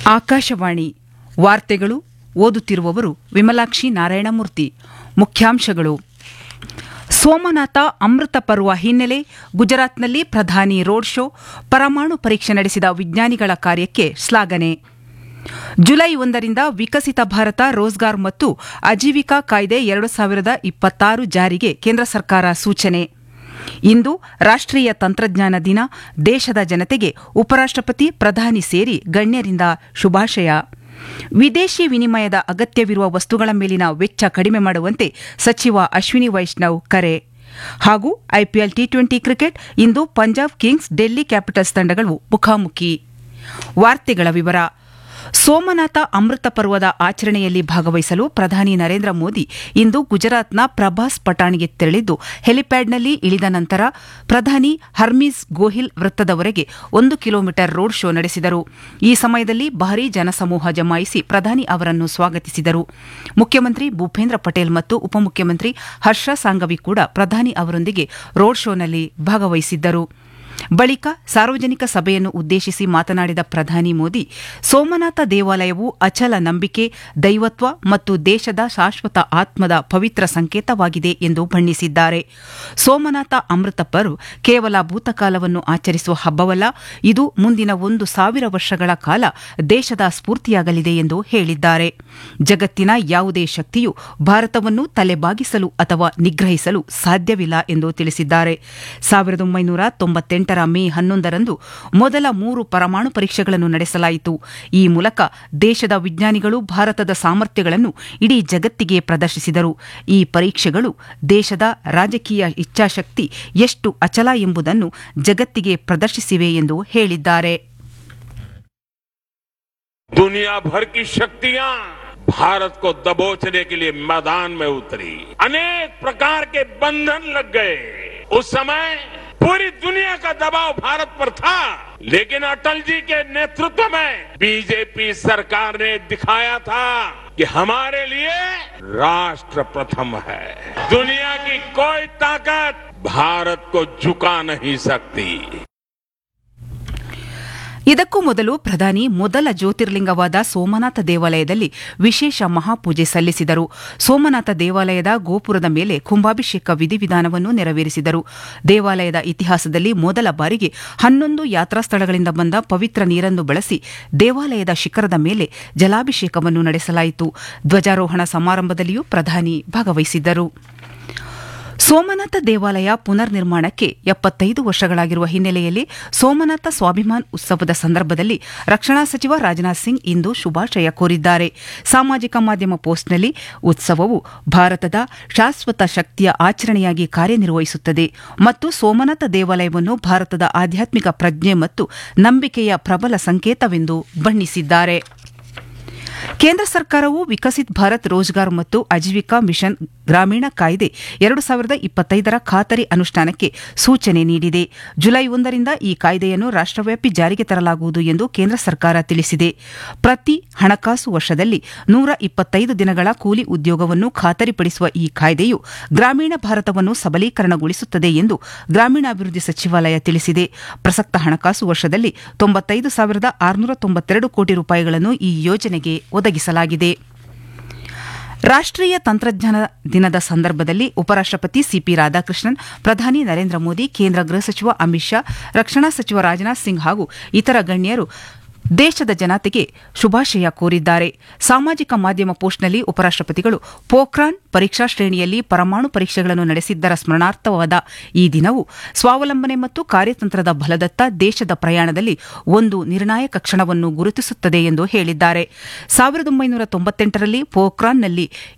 ಆಕಾಶವಾಣಿ ವಾರ್ತೆಗಳು ಓದುತ್ತಿರುವವರು ವಿಮಲಾಕ್ಷಿ ನಾರಾಯಣಮೂರ್ತಿ ಮುಖ್ಯಾಂಶಗಳು ಸೋಮನಾಥ ಅಮೃತ ಪರ್ವ ಹಿನ್ನೆಲೆ ಗುಜರಾತ್ನಲ್ಲಿ ಪ್ರಧಾನಿ ರೋಡ್ ಶೋ ಪರಮಾಣು ಪರೀಕ್ಷೆ ನಡೆಸಿದ ವಿಜ್ಞಾನಿಗಳ ಕಾರ್ಯಕ್ಕೆ ಶ್ಲಾಘನೆ ಜುಲೈ ಒಂದರಿಂದ ವಿಕಸಿತ ಭಾರತ ರೋಜ್ಗಾರ್ ಮತ್ತು ಅಜೀವಿಕಾ ಕಾಯ್ದೆ ಎರಡು ಸಾವಿರದ ಇಪ್ಪತ್ತಾರು ಜಾರಿಗೆ ಕೇಂದ್ರ ಸರ್ಕಾರ ಸೂಚನೆ ಇಂದು ರಾಷ್ಟ್ರೀಯ ತಂತ್ರಜ್ಞಾನ ದಿನ ದೇಶದ ಜನತೆಗೆ ಉಪರಾಷ್ಟಪತಿ ಪ್ರಧಾನಿ ಸೇರಿ ಗಣ್ಯರಿಂದ ಶುಭಾಶಯ ವಿದೇಶಿ ವಿನಿಮಯದ ಅಗತ್ಯವಿರುವ ವಸ್ತುಗಳ ಮೇಲಿನ ವೆಚ್ಚ ಕಡಿಮೆ ಮಾಡುವಂತೆ ಸಚಿವ ಅಶ್ವಿನಿ ವೈಷ್ಣವ್ ಕರೆ ಹಾಗೂ ಐಪಿಎಲ್ ಟಿ ಟ್ವೆಂಟಿ ಕ್ರಿಕೆಟ್ ಇಂದು ಪಂಜಾಬ್ ಕಿಂಗ್ಸ್ ಡೆಲ್ಲಿ ಕ್ಯಾಪಿಟಲ್ಸ್ ತಂಡಗಳು ಮುಖಾಮುಖಿ ವಾರ್ತೆಗಳ ವಿವರ ಸೋಮನಾಥ ಅಮೃತ ಪರ್ವದ ಆಚರಣೆಯಲ್ಲಿ ಭಾಗವಹಿಸಲು ಪ್ರಧಾನಿ ನರೇಂದ್ರ ಮೋದಿ ಇಂದು ಗುಜರಾತ್ನ ಪ್ರಭಾಸ್ ಪಟಾಣಿಗೆ ತೆರಳಿದ್ದು ಹೆಲಿಪ್ಯಾಡ್ನಲ್ಲಿ ಇಳಿದ ನಂತರ ಪ್ರಧಾನಿ ಹರ್ಮೀಸ್ ಗೋಹಿಲ್ ವೃತ್ತದವರೆಗೆ ಒಂದು ಕಿಲೋಮೀಟರ್ ರೋಡ್ ಶೋ ನಡೆಸಿದರು ಈ ಸಮಯದಲ್ಲಿ ಭಾರೀ ಜನಸಮೂಹ ಜಮಾಯಿಸಿ ಪ್ರಧಾನಿ ಅವರನ್ನು ಸ್ವಾಗತಿಸಿದರು ಮುಖ್ಯಮಂತ್ರಿ ಭೂಪೇಂದ್ರ ಪಟೇಲ್ ಮತ್ತು ಉಪಮುಖ್ಯಮಂತ್ರಿ ಹರ್ಷ ಸಾಂಗವಿ ಕೂಡ ಪ್ರಧಾನಿ ಅವರೊಂದಿಗೆ ರೋಡ್ ಶೋನಲ್ಲಿ ಭಾಗವಹಿಸಿದ್ದರು ಬಳಿಕ ಸಾರ್ವಜನಿಕ ಸಭೆಯನ್ನು ಉದ್ದೇಶಿಸಿ ಮಾತನಾಡಿದ ಪ್ರಧಾನಿ ಮೋದಿ ಸೋಮನಾಥ ದೇವಾಲಯವು ಅಚಲ ನಂಬಿಕೆ ದೈವತ್ವ ಮತ್ತು ದೇಶದ ಶಾಶ್ವತ ಆತ್ಮದ ಪವಿತ್ರ ಸಂಕೇತವಾಗಿದೆ ಎಂದು ಬಣ್ಣಿಸಿದ್ದಾರೆ ಸೋಮನಾಥ ಅಮೃತ ಪರ್ವ್ ಕೇವಲ ಭೂತಕಾಲವನ್ನು ಆಚರಿಸುವ ಹಬ್ಬವಲ್ಲ ಇದು ಮುಂದಿನ ಒಂದು ಸಾವಿರ ವರ್ಷಗಳ ಕಾಲ ದೇಶದ ಸ್ಫೂರ್ತಿಯಾಗಲಿದೆ ಎಂದು ಹೇಳಿದ್ದಾರೆ ಜಗತ್ತಿನ ಯಾವುದೇ ಶಕ್ತಿಯು ಭಾರತವನ್ನು ತಲೆಬಾಗಿಸಲು ಅಥವಾ ನಿಗ್ರಹಿಸಲು ಸಾಧ್ಯವಿಲ್ಲ ಎಂದು ತಿಳಿಸಿದ್ದಾರೆ ಸಾವಿರದ ಒಂಬೈನೂರ ತೊಂಬತ್ತೆಂಟರ ಮೇ ಹನ್ನೊಂದರಂದು ಮೊದಲ ಮೂರು ಪರಮಾಣು ಪರೀಕ್ಷೆಗಳನ್ನು ನಡೆಸಲಾಯಿತು ಈ ಮೂಲಕ ದೇಶದ ವಿಜ್ಞಾನಿಗಳು ಭಾರತದ ಸಾಮರ್ಥ್ಯಗಳನ್ನು ಇಡೀ ಜಗತ್ತಿಗೆ ಪ್ರದರ್ಶಿಸಿದರು ಈ ಪರೀಕ್ಷೆಗಳು ದೇಶದ ರಾಜಕೀಯ ಇಚ್ಛಾಶಕ್ತಿ ಎಷ್ಟು ಅಚಲ ಎಂಬುದನ್ನು ಜಗತ್ತಿಗೆ ಪ್ರದರ್ಶಿಸಿವೆ ಎಂದು ಹೇಳಿದ್ದಾರೆ दुनिया भर की शक्तियां भारत को दबोचने के लिए मैदान में उतरी अनेक प्रकार के बंधन लग गए उस समय पूरी दुनिया का दबाव भारत पर था लेकिन अटल जी के नेतृत्व में बीजेपी सरकार ने दिखाया था कि हमारे लिए राष्ट्र प्रथम है दुनिया की कोई ताकत भारत को झुका नहीं सकती ಇದಕ್ಕೂ ಮೊದಲು ಪ್ರಧಾನಿ ಮೊದಲ ಜ್ಯೋತಿರ್ಲಿಂಗವಾದ ಸೋಮನಾಥ ದೇವಾಲಯದಲ್ಲಿ ವಿಶೇಷ ಮಹಾಪೂಜೆ ಸಲ್ಲಿಸಿದರು ಸೋಮನಾಥ ದೇವಾಲಯದ ಗೋಪುರದ ಮೇಲೆ ಕುಂಭಾಭಿಷೇಕ ವಿಧಿವಿಧಾನವನ್ನು ನೆರವೇರಿಸಿದರು ದೇವಾಲಯದ ಇತಿಹಾಸದಲ್ಲಿ ಮೊದಲ ಬಾರಿಗೆ ಹನ್ನೊಂದು ಯಾತ್ರಾ ಸ್ಥಳಗಳಿಂದ ಬಂದ ಪವಿತ್ರ ನೀರನ್ನು ಬಳಸಿ ದೇವಾಲಯದ ಶಿಖರದ ಮೇಲೆ ಜಲಾಭಿಷೇಕವನ್ನು ನಡೆಸಲಾಯಿತು ಧ್ವಜಾರೋಹಣ ಸಮಾರಂಭದಲ್ಲಿಯೂ ಪ್ರಧಾನಿ ಭಾಗವಹಿಸಿದ್ದರು ಸೋಮನಾಥ ದೇವಾಲಯ ಪುನರ್ ನಿರ್ಮಾಣಕ್ಕೆ ಎಪ್ಪತ್ತೈದು ವರ್ಷಗಳಾಗಿರುವ ಹಿನ್ನೆಲೆಯಲ್ಲಿ ಸೋಮನಾಥ ಸ್ವಾಭಿಮಾನ್ ಉತ್ಸವದ ಸಂದರ್ಭದಲ್ಲಿ ರಕ್ಷಣಾ ಸಚಿವ ರಾಜನಾಥ್ ಸಿಂಗ್ ಇಂದು ಶುಭಾಶಯ ಕೋರಿದ್ದಾರೆ ಸಾಮಾಜಿಕ ಮಾಧ್ಯಮ ಪೋಸ್ಟ್ನಲ್ಲಿ ಉತ್ಸವವು ಭಾರತದ ಶಾಶ್ವತ ಶಕ್ತಿಯ ಆಚರಣೆಯಾಗಿ ಕಾರ್ಯನಿರ್ವಹಿಸುತ್ತದೆ ಮತ್ತು ಸೋಮನಾಥ ದೇವಾಲಯವನ್ನು ಭಾರತದ ಆಧ್ಯಾತ್ಮಿಕ ಪ್ರಜ್ಞೆ ಮತ್ತು ನಂಬಿಕೆಯ ಪ್ರಬಲ ಸಂಕೇತವೆಂದು ಬಣ್ಣಿಸಿದ್ದಾರೆ ಕೇಂದ್ರ ಸರ್ಕಾರವು ವಿಕಸಿತ್ ಭಾರತ್ ರೋಜ್ಗಾರ್ ಮತ್ತು ಅಜೀವಿಕಾ ಮಿಷನ್ ಗ್ರಾಮೀಣ ಕಾಯ್ದೆ ಎರಡು ಸಾವಿರದ ಇಪ್ಪತ್ತೈದರ ಖಾತರಿ ಅನುಷ್ಠಾನಕ್ಕೆ ಸೂಚನೆ ನೀಡಿದೆ ಜುಲೈ ಒಂದರಿಂದ ಈ ಕಾಯ್ದೆಯನ್ನು ರಾಷ್ಟವ್ಯಾಪಿ ಜಾರಿಗೆ ತರಲಾಗುವುದು ಎಂದು ಕೇಂದ್ರ ಸರ್ಕಾರ ತಿಳಿಸಿದೆ ಪ್ರತಿ ಹಣಕಾಸು ವರ್ಷದಲ್ಲಿ ನೂರ ಇಪ್ಪತ್ತೈದು ದಿನಗಳ ಕೂಲಿ ಉದ್ಯೋಗವನ್ನು ಖಾತರಿಪಡಿಸುವ ಈ ಕಾಯ್ದೆಯು ಗ್ರಾಮೀಣ ಭಾರತವನ್ನು ಸಬಲೀಕರಣಗೊಳಿಸುತ್ತದೆ ಎಂದು ಗ್ರಾಮೀಣಾಭಿವೃದ್ಧಿ ಸಚಿವಾಲಯ ತಿಳಿಸಿದೆ ಪ್ರಸಕ್ತ ಹಣಕಾಸು ವರ್ಷದಲ್ಲಿ ತೊಂಬತ್ತೈದು ಸಾವಿರದ ಆರುನೂರ ತೊಂಬತ್ತೆರಡು ಕೋಟಿ ರೂಪಾಯಿಗಳನ್ನು ಈ ಯೋಜನೆಗೆ ಒದಗಿಸಲಾಗಿದೆ ರಾಷ್ಟ್ರೀಯ ತಂತ್ರಜ್ಞಾನ ದಿನದ ಸಂದರ್ಭದಲ್ಲಿ ಉಪರಾಷ್ಟಪತಿ ಸಿಪಿ ರಾಧಾಕೃಷ್ಣನ್ ಪ್ರಧಾನಿ ನರೇಂದ್ರ ಮೋದಿ ಕೇಂದ್ರ ಗೃಹ ಸಚಿವ ಅಮಿತ್ ಶಾ ರಕ್ಷಣಾ ಸಚಿವ ರಾಜನಾಥ್ ಸಿಂಗ್ ಹಾಗೂ ಇತರ ಗಣ್ಯರು ದೇಶದ ಜನತೆಗೆ ಶುಭಾಶಯ ಕೋರಿದ್ದಾರೆ ಸಾಮಾಜಿಕ ಮಾಧ್ಯಮ ಪೋಸ್ಟ್ನಲ್ಲಿ ಉಪರಾಷ್ಟಪತಿಗಳು ಪೋಖ್ರಾನ್ ಪರೀಕ್ಷಾ ಶ್ರೇಣಿಯಲ್ಲಿ ಪರಮಾಣು ಪರೀಕ್ಷೆಗಳನ್ನು ನಡೆಸಿದ್ದರ ಸ್ಮರಣಾರ್ಥವಾದ ಈ ದಿನವು ಸ್ವಾವಲಂಬನೆ ಮತ್ತು ಕಾರ್ಯತಂತ್ರದ ಬಲದತ್ತ ದೇಶದ ಪ್ರಯಾಣದಲ್ಲಿ ಒಂದು ನಿರ್ಣಾಯಕ ಕ್ಷಣವನ್ನು ಗುರುತಿಸುತ್ತದೆ ಎಂದು ಹೇಳಿದ್ದಾರೆ ಸಾವಿರದ ಒಂಬೈನೂರ ತೊಂಬತ್ತೆಂಟರಲ್ಲಿ ಪೋಖ್ರಾನ್ನಲ್ಲಿ